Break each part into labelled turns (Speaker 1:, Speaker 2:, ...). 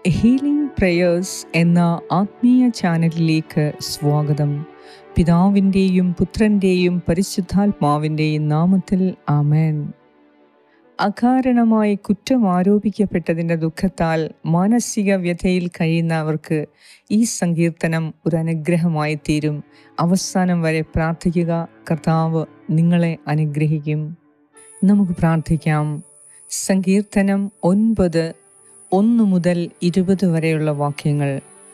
Speaker 1: healing prayers എന്ന ആത്മീയ ചാനലിലേക്ക് സ്വാഗതം പിതാവിൻ്റെയും പുത്രൻ്റെയും പരിശുദ്ധാത്മാവിൻ്റെയും നാമത്തിൽ ആമേൻ അകാരണമായി കുറ്റം ആരോപിക്കപ്പെട്ടതിൻ്റെ ദുഃഖത്താൽ മാനസിക വ്യഥയിൽ കഴിയുന്നവർക്ക് ഈ സങ്കീർത്തനം ഒരു അനുഗ്രഹമായി തീരും അവസാനം വരെ പ്രാർത്ഥിക്കുക കർത്താവ് നിങ്ങളെ അനുഗ്രഹിക്കും നമുക്ക് പ്രാർത്ഥിക്കാം സങ്കീർത്തനം ഒൻപത് ഒന്ന് മുതൽ ഇരുപത് വരെയുള്ള വാക്യങ്ങൾ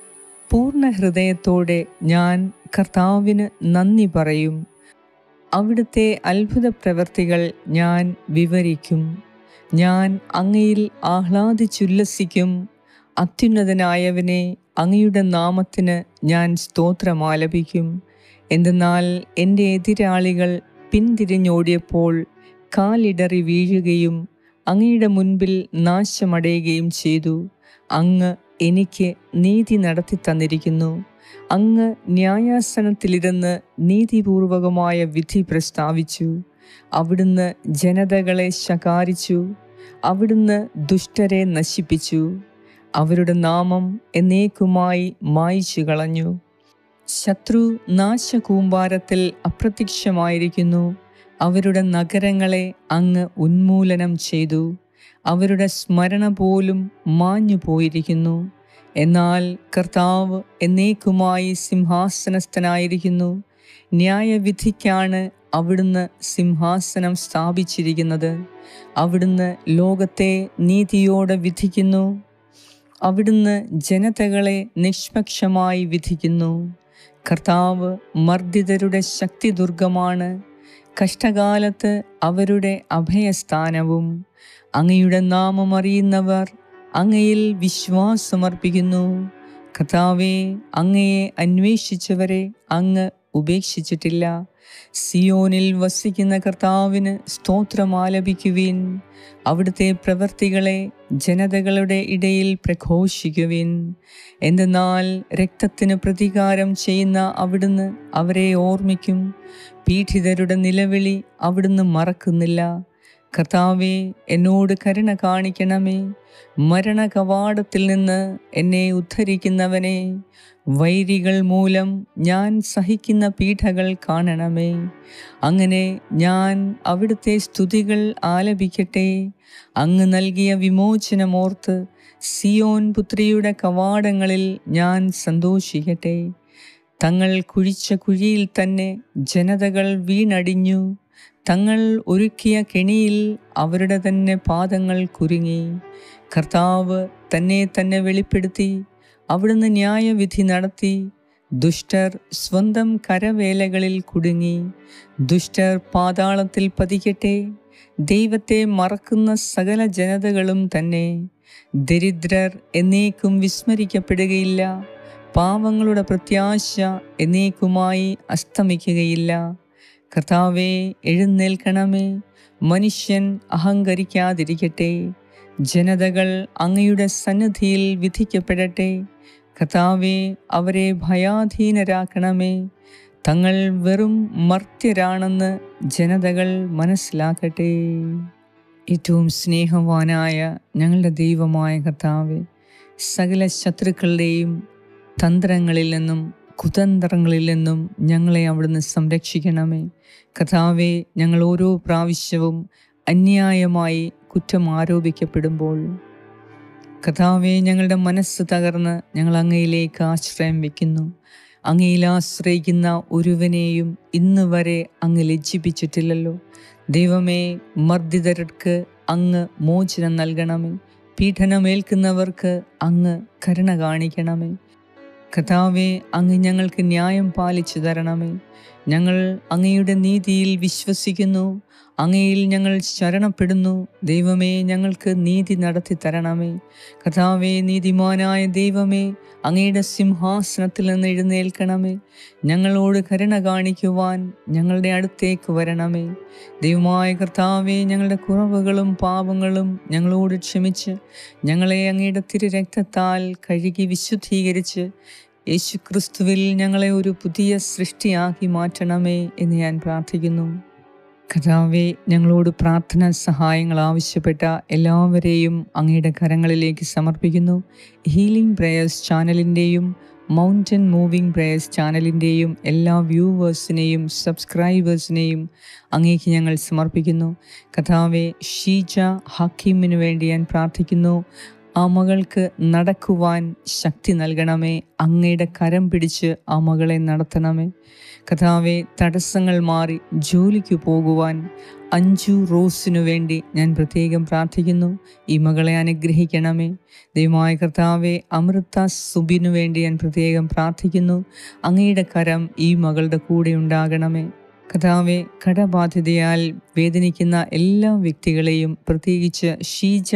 Speaker 1: പൂർണ്ണ ഹൃദയത്തോടെ ഞാൻ കർത്താവിന് നന്ദി പറയും അവിടുത്തെ അത്ഭുത പ്രവർത്തികൾ ഞാൻ വിവരിക്കും ഞാൻ അങ്ങയിൽ ആഹ്ലാദിച്ചുല്ലസിക്കും അത്യുന്നതനായവനെ അങ്ങയുടെ നാമത്തിന് ഞാൻ സ്തോത്രമാലപിക്കും എന്തെന്നാൽ എൻ്റെ എതിരാളികൾ പിന്തിരിഞ്ഞോടിയപ്പോൾ കാലിടറി വീഴുകയും അങ്ങയുടെ മുൻപിൽ നാശമടയുകയും ചെയ്തു അങ്ങ് എനിക്ക് നീതി നടത്തി തന്നിരിക്കുന്നു അങ്ങ് ന്യായാസനത്തിലിരുന്ന് നീതിപൂർവകമായ വിധി പ്രസ്താവിച്ചു അവിടുന്ന് ജനതകളെ ശകാരിച്ചു അവിടുന്ന് ദുഷ്ടരെ നശിപ്പിച്ചു അവരുടെ നാമം എന്നേക്കുമായി മായിച്ചു കളഞ്ഞു ശത്രു നാശകൂമ്പാരത്തിൽ അപ്രത്യക്ഷമായിരിക്കുന്നു അവരുടെ നഗരങ്ങളെ അങ്ങ് ഉന്മൂലനം ചെയ്തു അവരുടെ സ്മരണ പോലും മാഞ്ഞു പോയിരിക്കുന്നു എന്നാൽ കർത്താവ് എന്നേക്കുമായി സിംഹാസനസ്ഥനായിരിക്കുന്നു ന്യായവിധിക്കാണ് അവിടുന്ന് സിംഹാസനം സ്ഥാപിച്ചിരിക്കുന്നത് അവിടുന്ന് ലോകത്തെ നീതിയോടെ വിധിക്കുന്നു അവിടുന്ന് ജനതകളെ നിഷ്പക്ഷമായി വിധിക്കുന്നു കർത്താവ് മർദ്ദിതരുടെ ശക്തി ദുർഗമാണ് കഷ്ടകാലത്ത് അവരുടെ അഭയസ്ഥാനവും അങ്ങയുടെ നാമം അറിയുന്നവർ അങ്ങയിൽ വിശ്വാസമർപ്പിക്കുന്നു കർത്താവെ അങ്ങയെ അന്വേഷിച്ചവരെ അങ്ങ് ഉപേക്ഷിച്ചിട്ടില്ല സിയോനിൽ വസിക്കുന്ന കർത്താവിന് സ്തോത്രമാലപിക്കുവിൻ അവിടുത്തെ പ്രവർത്തികളെ ജനതകളുടെ ഇടയിൽ പ്രഘോഷിക്കുവിൻ എന്തെന്നാൽ രക്തത്തിന് പ്രതികാരം ചെയ്യുന്ന അവിടുന്ന് അവരെ ഓർമ്മിക്കും പീഡിതരുടെ നിലവിളി അവിടുന്ന് മറക്കുന്നില്ല കർത്താവെ എന്നോട് കരുണ കാണിക്കണമേ മരണ കവാടത്തിൽ നിന്ന് എന്നെ ഉദ്ധരിക്കുന്നവനെ വൈരികൾ മൂലം ഞാൻ സഹിക്കുന്ന പീഠകൾ കാണണമേ അങ്ങനെ ഞാൻ അവിടുത്തെ സ്തുതികൾ ആലപിക്കട്ടെ അങ്ങ് നൽകിയ വിമോചനമോർത്ത് സിയോൻ പുത്രിയുടെ കവാടങ്ങളിൽ ഞാൻ സന്തോഷിക്കട്ടെ തങ്ങൾ കുഴിച്ച കുഴിയിൽ തന്നെ ജനതകൾ വീണടിഞ്ഞു തങ്ങൾ ഒരുക്കിയ കെണിയിൽ അവരുടെ തന്നെ പാദങ്ങൾ കുരുങ്ങി കർത്താവ് തന്നെ തന്നെ വെളിപ്പെടുത്തി അവിടുന്ന് ന്യായവിധി നടത്തി ദുഷ്ടർ സ്വന്തം കരവേലകളിൽ കുടുങ്ങി ദുഷ്ടർ പാതാളത്തിൽ പതിക്കട്ടെ ദൈവത്തെ മറക്കുന്ന സകല ജനതകളും തന്നെ ദരിദ്രർ എന്നേക്കും വിസ്മരിക്കപ്പെടുകയില്ല പാവങ്ങളുടെ പ്രത്യാശ എന്നേക്കുമായി അസ്തമിക്കുകയില്ല കർത്താവെ എഴുന്നേൽക്കണമേ മനുഷ്യൻ അഹങ്കരിക്കാതിരിക്കട്ടെ ജനതകൾ അങ്ങയുടെ സന്നിധിയിൽ വിധിക്കപ്പെടട്ടെ കർത്താവെ അവരെ ഭയാധീനരാക്കണമേ തങ്ങൾ വെറും മർത്യരാണെന്ന് ജനതകൾ മനസ്സിലാക്കട്ടെ ഏറ്റവും സ്നേഹവാനായ ഞങ്ങളുടെ ദൈവമായ കർത്താവെ സകല ശത്രുക്കളുടെയും തന്ത്രങ്ങളിൽ നിന്നും കുതന്ത്രങ്ങളിൽ നിന്നും ഞങ്ങളെ അവിടുന്ന് സംരക്ഷിക്കണമേ കഥാവെ ഞങ്ങൾ ഓരോ പ്രാവശ്യവും അന്യായമായി കുറ്റം ആരോപിക്കപ്പെടുമ്പോൾ കഥാവെ ഞങ്ങളുടെ മനസ്സ് തകർന്ന് ഞങ്ങൾ അങ്ങയിലേക്ക് ആശ്രയം വയ്ക്കുന്നു അങ്ങയിൽ ആശ്രയിക്കുന്ന ഒരുവനെയും ഇന്ന് വരെ അങ്ങ് ലജ്ജിപ്പിച്ചിട്ടില്ലല്ലോ ദൈവമേ മർദ്ദിതർക്ക് അങ്ങ് മോചനം നൽകണമേ പീഡനമേൽക്കുന്നവർക്ക് അങ്ങ് കരുണ കാണിക്കണമേ കഥാവെ അങ്ങ് ഞങ്ങൾക്ക് ന്യായം പാലിച്ചു തരണമേ ഞങ്ങൾ അങ്ങയുടെ നീതിയിൽ വിശ്വസിക്കുന്നു അങ്ങയിൽ ഞങ്ങൾ ശരണപ്പെടുന്നു ദൈവമേ ഞങ്ങൾക്ക് നീതി നടത്തി തരണമേ കഥാവേ നീതിമാനായ ദൈവമേ അങ്ങയുടെ സിംഹാസനത്തിൽ നിന്ന് എഴുന്നേൽക്കണമേ ഞങ്ങളോട് കരുണ കാണിക്കുവാൻ ഞങ്ങളുടെ അടുത്തേക്ക് വരണമേ ദൈവമായ കർത്താവെ ഞങ്ങളുടെ കുറവുകളും പാപങ്ങളും ഞങ്ങളോട് ക്ഷമിച്ച് ഞങ്ങളെ അങ്ങയുടെ തിരു രക്തത്താൽ കഴുകി വിശുദ്ധീകരിച്ച് യേശു ക്രിസ്തുവിൽ ഞങ്ങളെ ഒരു പുതിയ സൃഷ്ടിയാക്കി മാറ്റണമേ എന്ന് ഞാൻ പ്രാർത്ഥിക്കുന്നു കഥാവെ ഞങ്ങളോട് പ്രാർത്ഥന സഹായങ്ങൾ ആവശ്യപ്പെട്ട എല്ലാവരെയും അങ്ങയുടെ കരങ്ങളിലേക്ക് സമർപ്പിക്കുന്നു ഹീലിംഗ് പ്രേയേഴ്സ് ചാനലിൻ്റെയും മൗണ്ടൻ മൂവിംഗ് പ്രേയേഴ്സ് ചാനലിൻ്റെയും എല്ലാ വ്യൂവേഴ്സിനെയും സബ്സ്ക്രൈബേഴ്സിനെയും അങ്ങേക്ക് ഞങ്ങൾ സമർപ്പിക്കുന്നു കഥാവെ ഷീജ ഹക്കീമിനു വേണ്ടി ഞാൻ പ്രാർത്ഥിക്കുന്നു ആ മകൾക്ക് നടക്കുവാൻ ശക്തി നൽകണമേ അങ്ങയുടെ കരം പിടിച്ച് ആ മകളെ നടത്തണമേ കഥാവെ തടസ്സങ്ങൾ മാറി ജോലിക്ക് പോകുവാൻ അഞ്ചു റോസിനു വേണ്ടി ഞാൻ പ്രത്യേകം പ്രാർത്ഥിക്കുന്നു ഈ മകളെ അനുഗ്രഹിക്കണമേ ദൈവമായ കർത്താവെ അമൃത സുബിനു വേണ്ടി ഞാൻ പ്രത്യേകം പ്രാർത്ഥിക്കുന്നു അങ്ങയുടെ കരം ഈ മകളുടെ കൂടെ ഉണ്ടാകണമേ കഥാവെ കടബാധ്യതയാൽ വേദനിക്കുന്ന എല്ലാ വ്യക്തികളെയും പ്രത്യേകിച്ച് ഷീജ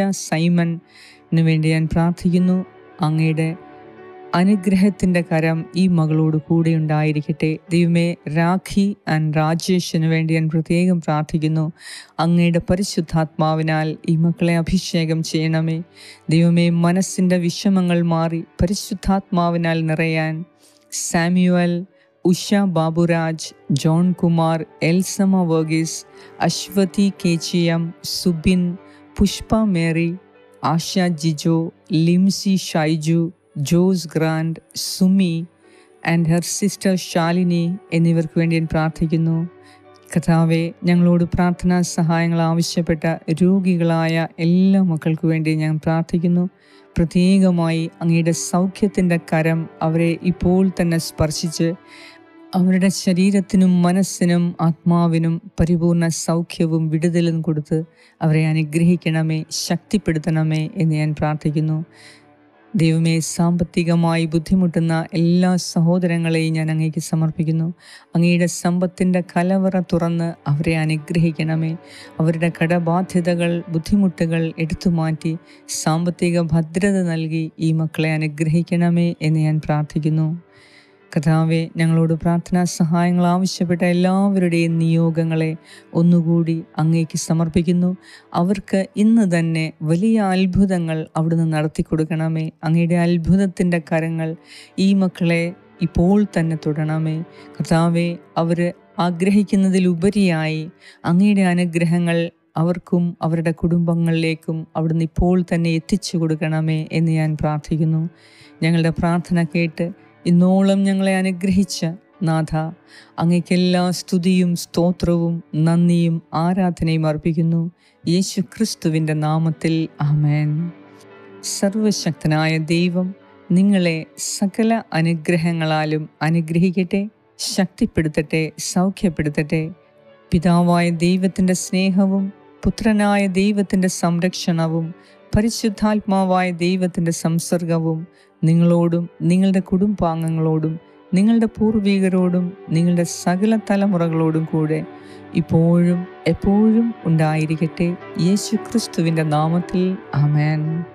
Speaker 1: സൈമന് വേണ്ടി ഞാൻ പ്രാർത്ഥിക്കുന്നു അങ്ങയുടെ അനുഗ്രഹത്തിൻ്റെ കരം ഈ മകളോട് കൂടെ ഉണ്ടായിരിക്കട്ടെ ദൈവമേ രാഖി ആൻഡ് രാജേഷിന് വേണ്ടി ഞാൻ പ്രത്യേകം പ്രാർത്ഥിക്കുന്നു അങ്ങയുടെ പരിശുദ്ധാത്മാവിനാൽ ഈ മക്കളെ അഭിഷേകം ചെയ്യണമേ ദൈവമേ മനസ്സിൻ്റെ വിഷമങ്ങൾ മാറി പരിശുദ്ധാത്മാവിനാൽ നിറയാൻ സാമ്യുവൽ ഉഷ ബാബുരാജ് ജോൺ കുമാർ എൽസമ വർഗീസ് അശ്വതി കേച്ചിയം Subin Pushpa Mary Asha Jijo Limsy Shaiju Jose grand Sumi and her sister Shalini എന്നിവർക്ക് വേണ്ടി ഞാൻ പ്രാർത്ഥിക്കുന്നു കഥാവെ ഞങ്ങളോട് പ്രാർത്ഥനാ സഹായങ്ങൾ ആവശ്യപ്പെട്ട രോഗികളായ എല്ലാ മക്കൾക്കു വേണ്ടി ഞാൻ പ്രാർത്ഥിക്കുന്നു പ്രത്യേകമായി അങ്ങയുടെ സൗഖ്യത്തിൻ്റെ കരം അവരെ ഇപ്പോൾ തന്നെ സ്പർശിച്ച് അവരുടെ ശരീരത്തിനും മനസ്സിനും ആത്മാവിനും പരിപൂർണ സൗഖ്യവും വിടുതലും കൊടുത്ത് അവരെ അനുഗ്രഹിക്കണമേ ശക്തിപ്പെടുത്തണമേ എന്ന് ഞാൻ പ്രാർത്ഥിക്കുന്നു ദൈവമേ സാമ്പത്തികമായി ബുദ്ധിമുട്ടുന്ന എല്ലാ സഹോദരങ്ങളെയും ഞാൻ അങ്ങേക്ക് സമർപ്പിക്കുന്നു അങ്ങയുടെ സമ്പത്തിൻ്റെ കലവറ തുറന്ന് അവരെ അനുഗ്രഹിക്കണമേ അവരുടെ കടബാധ്യതകൾ ബുദ്ധിമുട്ടുകൾ എടുത്തു മാറ്റി സാമ്പത്തിക ഭദ്രത നൽകി ഈ മക്കളെ അനുഗ്രഹിക്കണമേ എന്ന് ഞാൻ പ്രാർത്ഥിക്കുന്നു കഥാവെ ഞങ്ങളോട് പ്രാർത്ഥനാ സഹായങ്ങൾ ആവശ്യപ്പെട്ട എല്ലാവരുടെയും നിയോഗങ്ങളെ ഒന്നുകൂടി അങ്ങേക്ക് സമർപ്പിക്കുന്നു അവർക്ക് ഇന്ന് തന്നെ വലിയ അത്ഭുതങ്ങൾ അവിടുന്ന് നടത്തി കൊടുക്കണമേ അങ്ങയുടെ അത്ഭുതത്തിൻ്റെ കരങ്ങൾ ഈ മക്കളെ ഇപ്പോൾ തന്നെ തൊടണമേ കർത്താവെ അവർ ആഗ്രഹിക്കുന്നതിലുപരിയായി അങ്ങയുടെ അനുഗ്രഹങ്ങൾ അവർക്കും അവരുടെ കുടുംബങ്ങളിലേക്കും അവിടുന്ന് ഇപ്പോൾ തന്നെ എത്തിച്ചു കൊടുക്കണമേ എന്ന് ഞാൻ പ്രാർത്ഥിക്കുന്നു ഞങ്ങളുടെ പ്രാർത്ഥന കേട്ട് ഇന്നോളം ഞങ്ങളെ അനുഗ്രഹിച്ച നാഥ അങ്ങയ്ക്കെല്ലാ സ്തുതിയും സ്തോത്രവും നന്ദിയും ആരാധനയും അർപ്പിക്കുന്നു യേശു ക്രിസ്തുവിൻ്റെ നാമത്തിൽ ആമേൻ സർവശക്തനായ ദൈവം നിങ്ങളെ സകല അനുഗ്രഹങ്ങളാലും അനുഗ്രഹിക്കട്ടെ ശക്തിപ്പെടുത്തട്ടെ സൗഖ്യപ്പെടുത്തട്ടെ പിതാവായ ദൈവത്തിൻ്റെ സ്നേഹവും പുത്രനായ ദൈവത്തിൻ്റെ സംരക്ഷണവും പരിശുദ്ധാത്മാവായ ദൈവത്തിൻ്റെ സംസർഗവും നിങ്ങളോടും നിങ്ങളുടെ കുടുംബാംഗങ്ങളോടും നിങ്ങളുടെ പൂർവികരോടും നിങ്ങളുടെ സകല തലമുറകളോടും കൂടെ ഇപ്പോഴും എപ്പോഴും ഉണ്ടായിരിക്കട്ടെ യേശു ക്രിസ്തുവിൻ്റെ നാമത്തിൽ ആമേൻ